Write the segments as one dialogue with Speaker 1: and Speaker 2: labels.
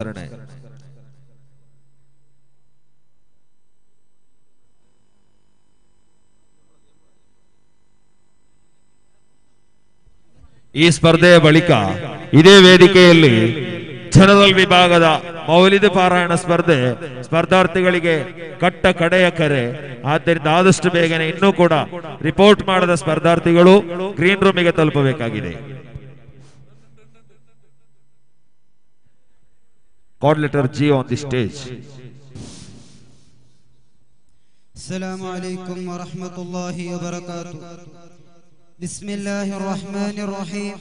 Speaker 1: തരണേ ಈ ಸ್ಪರ್ಧೆಯ ಬಳಿಕ ಇದೇ ವೇದಿಕೆಯಲ್ಲಿ ಜನರಲ್ ವಿಭಾಗದ ಮೌಲಿದ ಪಾರಾಯಣ ಸ್ಪರ್ಧೆ ಸ್ಪರ್ಧಾರ್ಥಿಗಳಿಗೆ ಕಟ್ಟ ಕಡೆಯ ಕರೆ ಆದ್ದರಿಂದ ಆದಷ್ಟು ಬೇಗನೆ ಇನ್ನೂ ಕೂಡ ರಿಪೋರ್ಟ್ ಮಾಡದ ಸ್ಪರ್ಧಾರ್ಥಿಗಳು ಗ್ರೀನ್ ರೂಮಿಗೆ ತಲುಪಬೇಕಾಗಿದೆ coordinator G on the stage.
Speaker 2: السلام عليكم ورحمة الله وبركاته بسم الله الرحمن الرحيم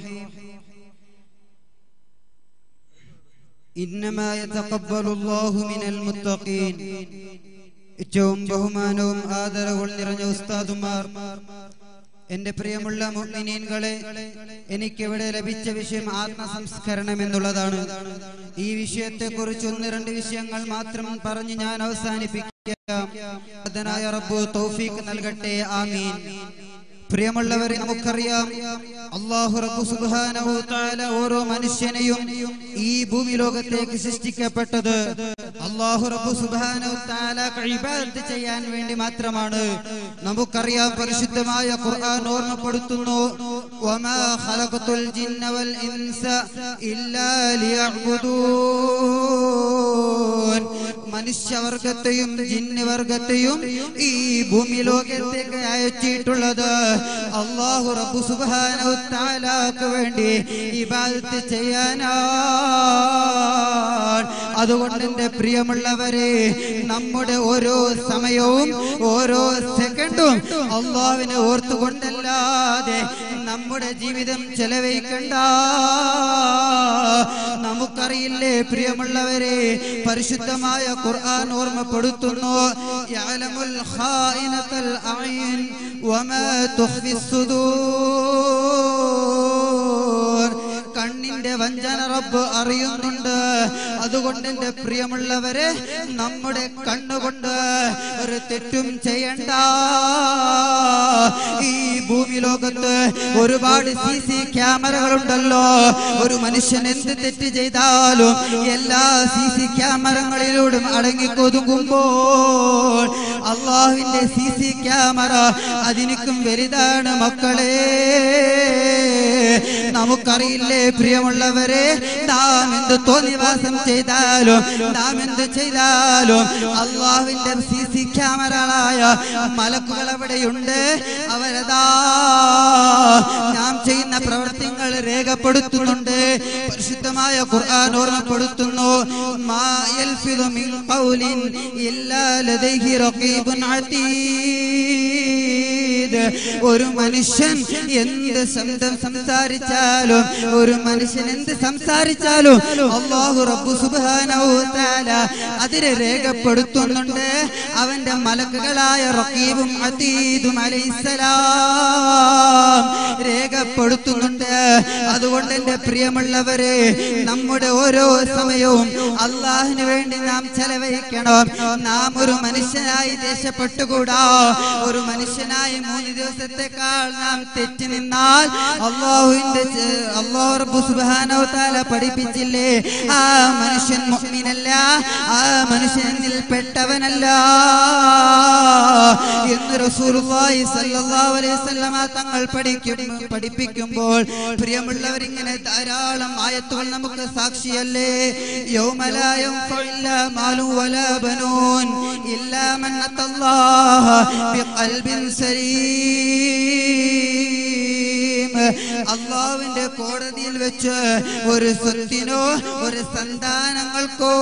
Speaker 2: إنما يتقبل الله من المتقين ഏറ്റവും ബഹുമാനവും ആദരവും നിറഞ്ഞ ഉസ്താദുമാർ എന്റെ പ്രിയമുള്ള മുഅ്മിനീൻകളെ എനിക്കിവിടെ ലഭിച്ച വിഷയം ആത്മസംസ്കരണം എന്നുള്ളതാണ് ഈ വിഷയത്തെ കുറിച്ച് ഒന്ന് രണ്ട് വിഷയങ്ങൾ മാത്രം പറഞ്ഞ് ഞാൻ അവസാനിപ്പിക്കാം അതിനായ റബ്ബു തൗഫീഖ് നൽകട്ടെ ആമീൻ പ്രിയമുള്ളവരെ നമുക്കറിയാം അള്ളാഹു റബ്ബു സുബ്ഹാനഹു തആല ഓരോ മനുഷ്യനെയും ഈ ഭൂമി ലോകത്തേക്ക് സൃഷ്ടിക്കപ്പെട്ടത് അള്ളാഹു റബ്ബു സുബ്ഹാനഹു തആല ഇബാദത്ത് ചെയ്യാൻ വേണ്ടി മാത്രമാണ് നമുക്കറിയാം പരിശുദ്ധമായ ഖുർആൻ ഓർമ്മപ്പെടുത്തുന്നു വമാ ഖലഖതുൽ ജിന്ന വൽ ഇൻസ ഇല്ലാ ലിയഅ്ബുദൂൻ മനുഷ്യവർഗത്തെയും ജിന്നുവർഗത്തെയും ഈ ഭൂമി ലോകത്തേക്ക് അയച്ചിട്ടുള്ളത് അള്ളാഹു റബ്ബു സുബ്ഹാനഹു തആലാക്ക് വേണ്ടി ഇബാദത്ത് ചെയ്യാനാണ് അതുകൊണ്ട് എന്റെ പ്രിയമുള്ളവരെ നമ്മുടെ ഓരോ സമയവും ഓരോ സെക്കൻഡും അള്ളാഹുവിനെ ഓർത്തുകൊണ്ടല്ലാതെ നമ്മുടെ ജീവിതം ചെലവഴിക്കണ്ട നമുക്കറിയില്ലേ പ്രിയമുള്ളവരെ പരിശുദ്ധമായ ഖുർആൻ ഓർമ്മപ്പെടുത്തുന്നു യഅലമുൽ ഖായിനത്തൽ അയ്ൻ വമാ തുഖ്ഫി സുദൂർ കണ്ണിന്റെ വഞ്ചന റബ്ബ് അറിയുന്നുണ്ട് അതുകൊണ്ട് എന്റെ പ്രിയമുള്ളവരെ നമ്മുടെ കണ്ണുകൊണ്ട് ഒരു തെറ്റും ചെയ്യണ്ട ഈ ഭൂമി ലോകത്ത് ഒരുപാട് സി സി ക്യാമറകളുണ്ടല്ലോ ഒരു മനുഷ്യൻ എന്ത് തെറ്റ് ചെയ്താലും എല്ലാ സി സി ക്യാമറകളിലൂടെ അടങ്ങിക്കൊതുങ്ങുമ്പോൾ അള്ളാഹുവിന്റെ സി സി ക്യാമറ അതിനിക്കും വലുതാണ് മക്കളെ നമുക്കറിയില്ലേ പ്രിയമുള്ളവരെ നാം എന്ത് തോന്നിവാസം ചെയ്താലും നാം എന്ത് ചെയ്താലും അള്ളാഹുവിന്റെ സി സി ക്യാമറകളായ മലക്കുകൾ അവിടെയുണ്ട് അവരതാ നാം ചെയ്യുന്ന പ്രവർത്തികൾ രേഖപ്പെടുത്തുന്നുണ്ട് പരിശുദ്ധമായ ഖുർആൻ ഓർമ്മപ്പെടുത്തുന്നു മാ യൽഫിദു മിൻ ഖൗലിൻ ഇല്ലാ ലദൈഹി റഖീബുൻ അതീദ് ഒരു മനുഷ്യൻ എന്ത് ശബ്ദം സംസാരിച്ചാലും ഒരു മനുഷ്യൻ എന്ത് സംസാരിച്ചാലും അള്ളാഹു റബ്ബു സുബ്ഹാനഹു തആല അതിനെ രേഖപ്പെടുത്തുന്നുണ്ട് അവന്റെ മലക്കുകളായ റഖീബും അതീദും അലൈഹിസ്സലാം രേഖപ്പെടുത്തുന്നുണ്ട് അതുകൊണ്ട് എന്റെ പ്രിയമുള്ളവരെ നമ്മുടെ ഓരോ സമയവും അള്ളാഹിന് വേണ്ടി നാം ചെലവഴിക്കണം നാം ഒരു മനുഷ്യനായി ദേഷ്യപ്പെട്ടുകൂടാ ഒരു മനുഷ്യനായി മൂന്ന് ദിവസത്തെക്കാൾ നാം തെറ്റി നിന്നാൽ അള്ളാഹുവിന്റെ ചെ- അള്ളാഹു റബ്ബു സുബ്ഹാനഹു തആല പഠിപ്പിച്ചില്ലേ ആ മനുഷ്യൻ മുഅ്മിനല്ല ആ മനുഷ്യൻ എന്നിൽ പെട്ടവനല്ല എന്ന് റസൂലുള്ളാഹി സ്വല്ലല്ലാഹു അലൈഹി വസല്ലമ തങ്ങൾ പഠിക്കും പഠിപ്പിക്കുമ്പോൾ പ്രിയമുള്ളവർ ഇങ്ങനെ ധാരാളം ആയത്തുകൾ നമുക്ക് സാക്ഷിയല്ലേ യൗമലായം മാലു വലാ ബനൂൻ ഇല്ലാ മൻ അത്തല്ലാഹ ബിഖൽബിൻ സലീം അള്ളാഹുവിന്റെ കോടതിയിൽ വെച്ച് ഒരു സ്വത്തിനോ ഒരു സന്താനങ്ങൾക്കോ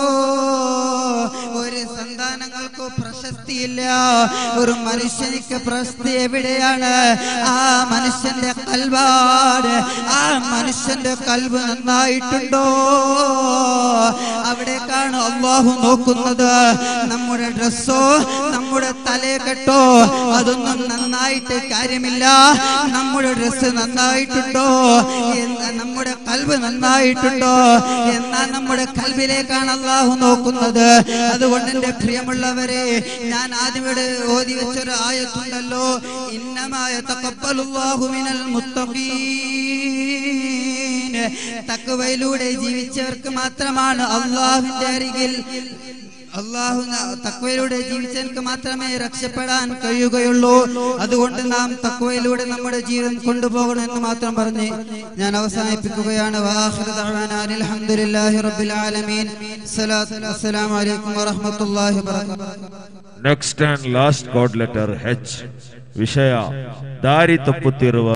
Speaker 2: ഒരു സന്താനങ്ങൾക്കോ പ്രശസ്തിയില്ല ഒരു മനുഷ്യനിക്ക് പ്രശസ്തി എവിടെയാണ് ആ മനുഷ്യന്റെ കൽവാട് ആ മനുഷ്യന്റെ കൽവ് നന്നായിട്ടുണ്ടോ അവിടേക്കാണ് അള്ളാഹു നോക്കുന്നത് നമ്മുടെ ഡ്രസ്സോ നമ്മുടെ തലയെക്കെട്ടോ അതൊന്നും നന്നായിട്ട് കാര്യമില്ല നമ്മുടെ ഡ്രസ്സ് നന്നായിട്ടുണ്ടോ എന്ന് നമ്മുടെ കൽവ് നന്നായിട്ടുണ്ടോ എന്നാൽ നമ്മുടെ കൽവിലേക്കാണ് അള്ളാഹു നോക്കുന്നത് അതുകൊണ്ട് എന്റെ പ്രിയമുള്ളവരെ ഞാൻ ആദ്യം ഇവിടെ ഓതി വെച്ചൊരു ആയത്തുണ്ടല്ലോ ഇന്നമായ തക്കപ്പലുല്ലാഹു മിനൽ മുത്തഖീൻ തക്കവയിലൂടെ ജീവിച്ചവർക്ക് മാത്രമാണ് അള്ളാഹുവിന്റെ അരികിൽ അള്ളാഹു തക്വയിലൂടെ ജീവിച്ചവർക്ക് മാത്രമേ രക്ഷപ്പെടാൻ കഴിയുകയുള്ളൂ അതുകൊണ്ട് നാം തക്വയിലൂടെ നമ്മുടെ ജീവിതം കൊണ്ടുപോകണം എന്ന് മാത്രം പറഞ്ഞ് ഞാൻ അവസാനിപ്പിക്കുകയാണ് വാഹിറു ദഅ്വാനാ അൽഹംദുലില്ലാഹി റബ്ബിൽ ആലമീൻ സ്വലാത്തു വസ്സലാമു അലൈക്കും വറഹ്മത്തുള്ളാഹി വബറകാതുഹു
Speaker 1: next and last god letter H വിഷയ ದಾರಿ ತಪ್ಪುತ್ತಿರುವ